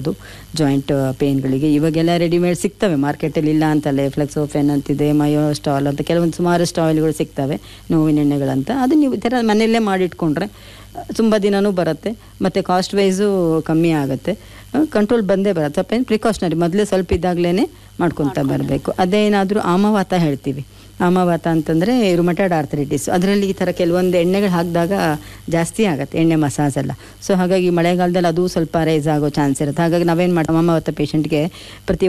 ಮಾಡ್ಬೋದು ಜಾಯಿಂಟ್ ಪೇನ್ಗಳಿಗೆ ಇವಾಗೆಲ್ಲ ರೆಡಿಮೇಡ್ ಸಿಗ್ತವೆ ಮಾರ್ಕೆಟಲ್ಲಿ ಇಲ್ಲ ಅಂತಲ್ಲ ಫ್ಲೆಕ್ಸೋಫೆನ್ ಅಂತಿದೆ ಮಯೋ ಸ್ಟಾಲ್ ಅಂತ ಕೆಲವೊಂದು ಸುಮಾರಷ್ಟು ಆಯಿಲ್ಗಳು ಸಿಗ್ತವೆ ನೋವಿನ ಎಣ್ಣೆಗಳಂತ ಅದು ನೀವು ಈ ಥರ ಮನೆಯಲ್ಲೇ ಮಾಡಿಟ್ಕೊಂಡ್ರೆ ತುಂಬ ದಿನವೂ ಬರುತ್ತೆ ಮತ್ತು ಕಾಸ್ಟ್ ವೈಸು ಕಮ್ಮಿ ಆಗುತ್ತೆ ಕಂಟ್ರೋಲ್ ಬಂದೇ ಬರುತ್ತೆ ಸ್ವಲ್ಪ ಏನು ಪ್ರಿಕಾಷನರಿ ಮೊದಲೇ ಸ್ವಲ್ಪ ಇದ್ದಾಗಲೇ ಮಾಡ್ಕೊತ ಬರಬೇಕು ಅದೇನಾದರೂ ಆಮವಾತ ಹೇಳ್ತೀವಿ ಆಮವಾತ ಅಂತಂದರೆ ರುಮಟೆಡ್ ಆರ್ಥರೈಟಿಸ್ ಅದರಲ್ಲಿ ಈ ಥರ ಕೆಲವೊಂದು ಎಣ್ಣೆಗಳು ಹಾಕಿದಾಗ ಜಾಸ್ತಿ ಆಗುತ್ತೆ ಎಣ್ಣೆ ಮಸಾಜ್ ಎಲ್ಲ ಸೊ ಹಾಗಾಗಿ ಮಳೆಗಾಲದಲ್ಲಿ ಅದು ಸ್ವಲ್ಪ ರೈಸ್ ಆಗೋ ಚಾನ್ಸ್ ಇರುತ್ತೆ ಹಾಗಾಗಿ ನಾವೇನು ಮಾಡ್ತೀವಿ ಆಮವಾತ ಪೇಷಂಟ್ಗೆ ಪ್ರತಿ